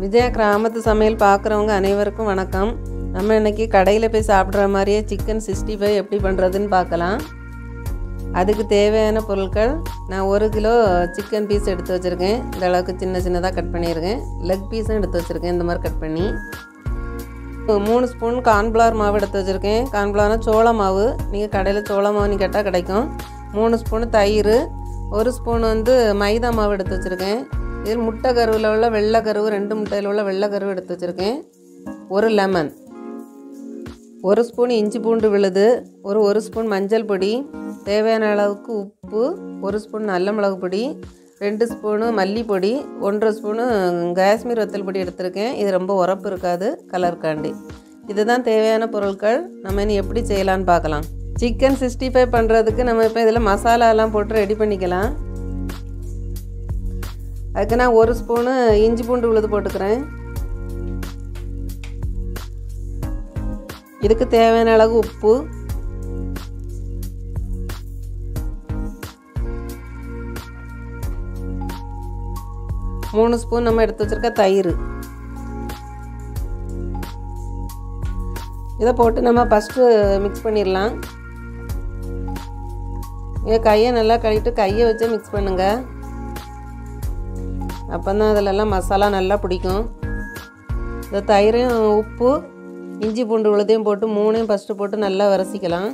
விஜயா கிராமத்து சமையல் பார்க்குறவங்க அனைவருக்கும் வணக்கம் நம்ம இன்னைக்கு கடையில் போய் சாப்பிட்ற மாதிரியே சிக்கன் சிக்ஸ்டி ஃபைவ் எப்படி பண்ணுறதுன்னு பார்க்கலாம் அதுக்கு தேவையான பொருட்கள் நான் ஒரு கிலோ சிக்கன் பீஸ் எடுத்து வச்சுருக்கேன் இந்த அளவுக்கு சின்ன சின்னதாக கட் பண்ணியிருக்கேன் லெக் பீஸும் எடுத்து வச்சுருக்கேன் இந்த மாதிரி கட் பண்ணி மூணு ஸ்பூன் கார்ன்ஃப்ளவர் மாவு எடுத்து வச்சுருக்கேன் கார்ன்ஃப்ளவர்னா சோள மாவு நீங்கள் கடையில் சோள மாவுன்னு கேட்டால் கிடைக்கும் மூணு ஸ்பூனு தயிர் ஒரு ஸ்பூன் வந்து மைதா மாவு எடுத்து வச்சுருக்கேன் இதில் முட்டை கருவில் உள்ள வெள்ளை கருவு ரெண்டு முட்டையில் உள்ள வெள்ளை கருவு எடுத்து வச்சுருக்கேன் ஒரு லெமன் ஒரு ஸ்பூன் இஞ்சி பூண்டு விழுது ஒரு ஒரு ஸ்பூன் மஞ்சள் பொடி தேவையான அளவுக்கு உப்பு ஒரு ஸ்பூன் நல்ல மிளகு பொடி ரெண்டு ஸ்பூனு மல்லிப்பொடி ஒன்றரை ஸ்பூனு காஷ்மீர் வத்தல் பொடி எடுத்திருக்கேன் இது ரொம்ப உரப்பு இருக்காது கலருக்காண்டி இதுதான் தேவையான பொருட்கள் நம்ம இனி எப்படி செய்யலான்னு பார்க்கலாம் சிக்கன் சிக்ஸ்டி ஃபைவ் பண்ணுறதுக்கு நம்ம இப்போ இதில் மசாலாலாம் போட்டு ரெடி பண்ணிக்கலாம் அதுக்கு நான் ஒரு ஸ்பூனு இஞ்சி பூண்டு விழுது போட்டுக்கிறேன் இதுக்கு தேவையான அளவு உப்பு மூணு ஸ்பூன் நம்ம எடுத்து வச்சுருக்க தயிர் இதை போட்டு நம்ம ஃபஸ்ட்டு மிக்ஸ் பண்ணிடலாம் இதை கையை நல்லா கழுவிட்டு கையை வச்சு மிக்ஸ் பண்ணுங்கள் அப்போ தான் அதிலெல்லாம் மசாலா நல்லா பிடிக்கும் இந்த தயிரையும் உப்பு இஞ்சி பூண்டு உளுதையும் போட்டு மூணையும் ஃபஸ்ட்டு போட்டு நல்லா வரைச்சிக்கலாம்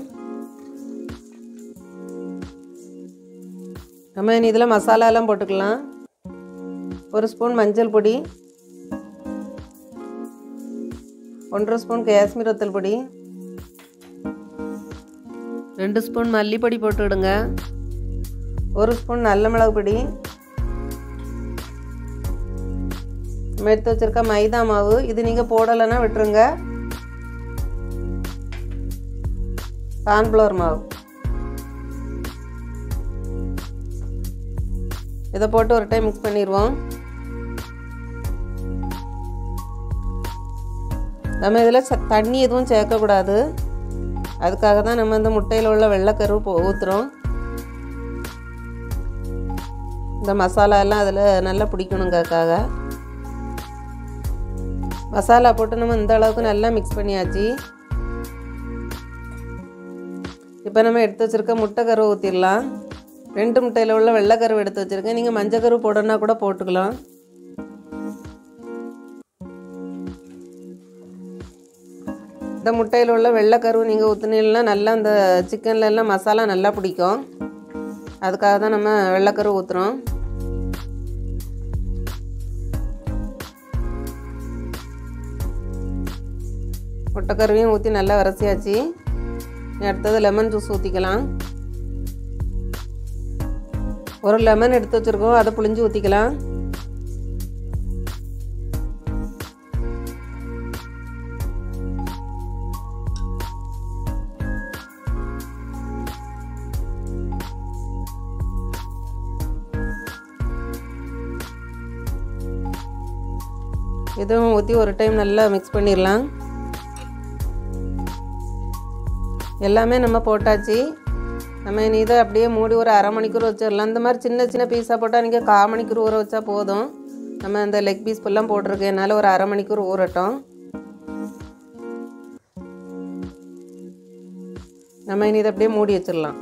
நம்ம இனி இதில் மசாலாலாம் போட்டுக்கலாம் ஒரு ஸ்பூன் மஞ்சள் பொடி ஒன்றரை ஸ்பூன் காஷ்மீர் வத்தல் பொடி ரெண்டு ஸ்பூன் மல்லிப்பொடி போட்டு விடுங்க ஒரு ஸ்பூன் நல்ல மிளகு பொடி நம்ம எடுத்து வச்சுருக்க மைதா மாவு இது நீங்கள் போடலைன்னா விட்டுருங்க கார்ன்ஃப்ளவர் மாவு இதை போட்டு ஒரு டைம் மிக்ஸ் பண்ணிடுவோம் நம்ம இதில் ச தண்ணி எதுவும் சேர்க்கக்கூடாது அதுக்காக தான் நம்ம இந்த முட்டையில் உள்ள வெள்ளைக்கருவு போ ஊற்றுறோம் இந்த மசாலா எல்லாம் அதில் நல்லா பிடிக்கணுங்கிறதுக்காக மசாலா போட்டு நம்ம இந்த அளவுக்கு நல்லா மிக்ஸ் பண்ணியாச்சு இப்போ நம்ம எடுத்து வச்சுருக்க முட்டை கருவை ஊற்றிடலாம் ரெண்டு முட்டையில் உள்ள வெள்ளை கருவு எடுத்து வச்சுருக்கேன் நீங்கள் மஞ்சள் கருவு போடணுன்னா கூட போட்டுக்கலாம் இந்த முட்டையில் உள்ள வெள்ளை கருவு நீங்கள் ஊற்றுனீங்கன்னா நல்லா அந்த சிக்கனில் எல்லாம் மசாலா நல்லா பிடிக்கும் அதுக்காக தான் நம்ம வெள்ளைக்கரு ஊற்றுறோம் முட்டைக்கருவையும் ஊற்றி நல்லா வரைச்சியாச்சு அடுத்தது லெமன் ஜூஸ் ஊற்றிக்கலாம் ஒரு லெமன் எடுத்து வச்சுருக்கோம் அதை புளிஞ்சு ஊற்றிக்கலாம் இதுவும் ஊற்றி ஒரு டைம் நல்லா மிக்ஸ் பண்ணிடலாம் எல்லாமே நம்ம போட்டாச்சு நம்ம இனி இதை அப்படியே மூடி ஒரு அரை மணிக்கூர் வச்சிடலாம் இந்த மாதிரி சின்ன சின்ன பீஸாக போட்டால் நீங்கள் கால் மணிக்கூர் ஊற வச்சா போதும் நம்ம இந்த லெக் பீஸ் ஃபுல்லாக போட்டிருக்கேனால ஒரு அரை மணிக்கூர் ஊறட்டும் நம்ம இனி இதை அப்படியே மூடி வச்சிடலாம்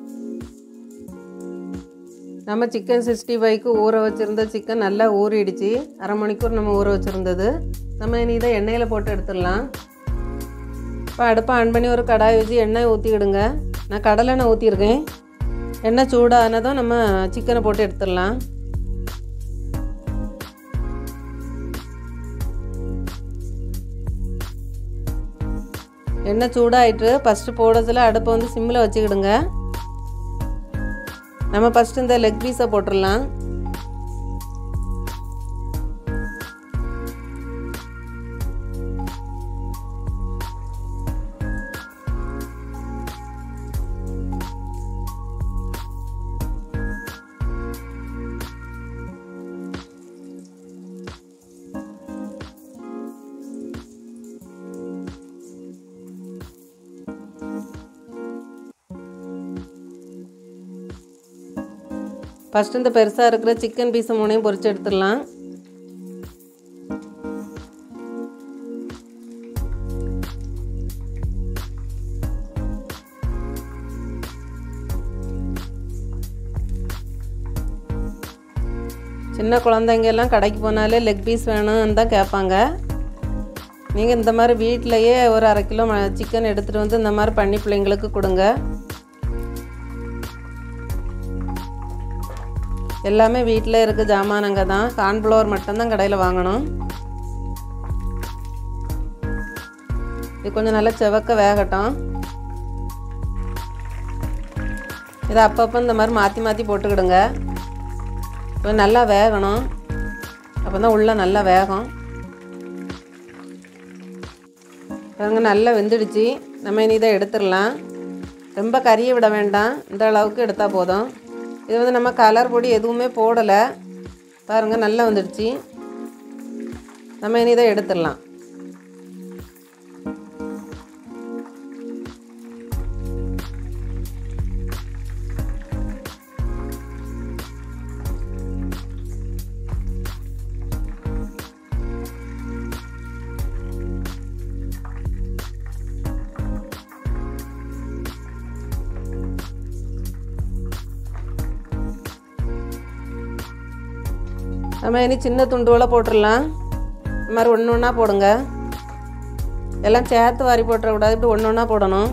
நம்ம சிக்கன் சிக்ஸ்டி ஃபைவ்க்கு ஊற வச்சுருந்த சிக்கன் நல்லா ஊறிடுச்சு அரை மணிக்கூர் நம்ம ஊற வச்சுருந்தது நம்ம இனி இதை எண்ணெயில் போட்டு எடுத்துடலாம் இப்போ அடுப்பை ஆன் பண்ணி ஒரு கடாய் வச்சு எண்ணெய் ஊற்றிக்கிடுங்க நான் கடலை எண்ணெய் ஊற்றிருக்கேன் எண்ணெய் சூடானதும் நம்ம சிக்கனை போட்டு எடுத்துடலாம் எண்ணெய் சூடாயிட்டு ஃபஸ்ட்டு போடுறதுல அடுப்பை வந்து சிம்மில் வச்சுக்கிடுங்க நம்ம ஃபஸ்ட்டு இந்த லெக் பீஸை போட்டுடலாம் ஃபஸ்ட்டு இந்த பெருசாக இருக்கிற சிக்கன் பீஸை மூணையும் பொரிச்சு எடுத்துடலாம் சின்ன குழந்தைங்க எல்லாம் கடைக்கு போனாலே லெக் பீஸ் வேணும்னு தான் கேட்பாங்க நீங்கள் இந்த மாதிரி வீட்டிலையே ஒரு அரை கிலோ சிக்கன் எடுத்துகிட்டு வந்து இந்த மாதிரி பண்ணி பிள்ளைங்களுக்கு கொடுங்க எல்லாமே வீட்டில் இருக்க ஜாமானங்க தான் கார்ன்ஃப்ளவர் மட்டும்தான் கடையில் வாங்கணும் இது கொஞ்சம் நல்லா செவக்க வேகட்டும் இதை அப்பப்போ இந்த மாதிரி மாற்றி மாற்றி போட்டுக்கிடுங்க இப்போ நல்லா வேகணும் அப்போ தான் உள்ளே நல்லா வேகும் பாருங்க நல்லா வெந்துடுச்சு நம்ம இனி இதை எடுத்துடலாம் ரொம்ப கறியை விட வேண்டாம் இந்த அளவுக்கு எடுத்தால் போதும் இது வந்து நம்ம கலர் பொடி எதுவுமே போடலை பாருங்கள் நல்லா வந்துடுச்சு நம்ம இனி இதை எடுத்துடலாம் நம்ம இனி சின்ன துண்டுகளை போட்டுடலாம் இந்த மாதிரி ஒன்று ஒன்றா போடுங்க எல்லாம் சேர்த்து வாரி போட்டுறக்கூடாது இப்படி ஒன்று ஒன்றா போடணும்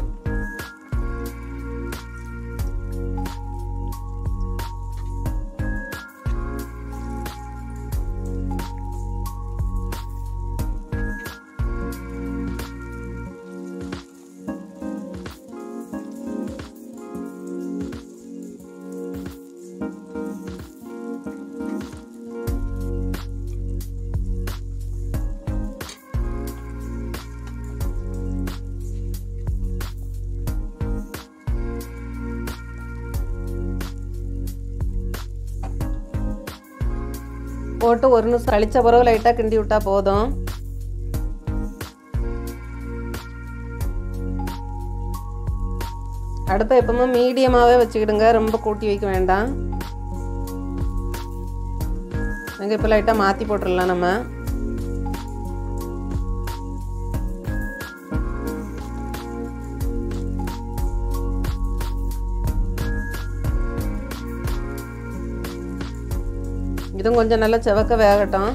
போட்டு ஒரு நிமிஷம் கழிச்ச பிறகு லைட்டாக கிண்டி விட்டா போதும் அடுப்பை எப்பவுமே மீடியமாகவே வச்சுக்கிடுங்க ரொம்ப கூட்டி வைக்க வேண்டாம் நாங்கள் இப்போ லைட்டாக மாற்றி போட்டுடலாம் நம்ம இதுவும் கொஞ்சம் நல்லா செவக்க வேகட்டும்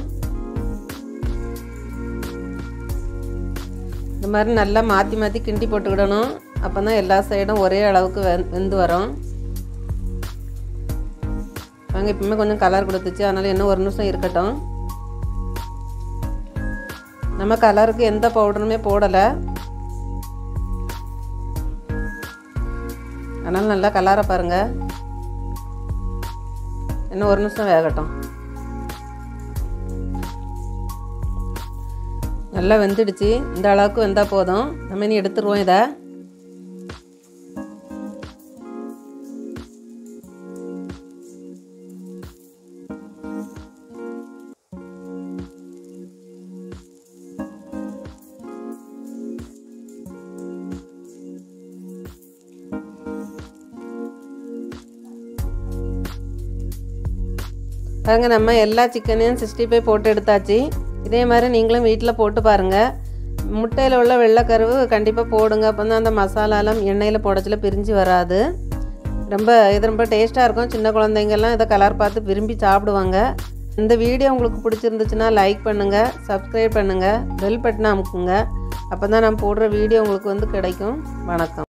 இந்த மாதிரி நல்லா மாற்றி மாற்றி கிண்டி போட்டுக்கிடணும் அப்போ தான் எல்லா சைடும் ஒரே அளவுக்கு வெ வெந்து வரும் நாங்கள் இப்போவுமே கொஞ்சம் கலர் கொடுத்துச்சு அதனால் இன்னும் ஒரு நிமிஷம் இருக்கட்டும் நம்ம கலருக்கு எந்த பவுடருமே போடலை அதனால் நல்லா கலரை பாருங்கள் இன்னும் ஒரு நிமிஷம் வேகட்டும் நல்லா வெந்துடுச்சு இந்த அளவுக்கு வெந்தால் போதும் நம்ம இனி எடுத்துருவோம் இதை பாருங்க நம்ம எல்லா சிக்கனையும் சிக்ஸ்டி ஃபைவ் போட்டு எடுத்தாச்சு இதே மாதிரி நீங்களும் வீட்டில் போட்டு பாருங்கள் முட்டையில் உள்ள வெள்ளைக்கருவு கண்டிப்பாக போடுங்க அப்போ தான் அந்த மசாலாலாம் எண்ணெயில் போடச்சில பிரிஞ்சு வராது ரொம்ப இது ரொம்ப டேஸ்ட்டாக இருக்கும் சின்ன குழந்தைங்கள்லாம் இதை கலர் பார்த்து விரும்பி சாப்பிடுவாங்க இந்த வீடியோ உங்களுக்கு பிடிச்சிருந்துச்சுன்னா லைக் பண்ணுங்கள் சப்ஸ்கிரைப் பண்ணுங்கள் பெல் பட்டனை அமுக்குங்க அப்போ தான் நான் போடுற வீடியோ உங்களுக்கு வந்து கிடைக்கும் வணக்கம்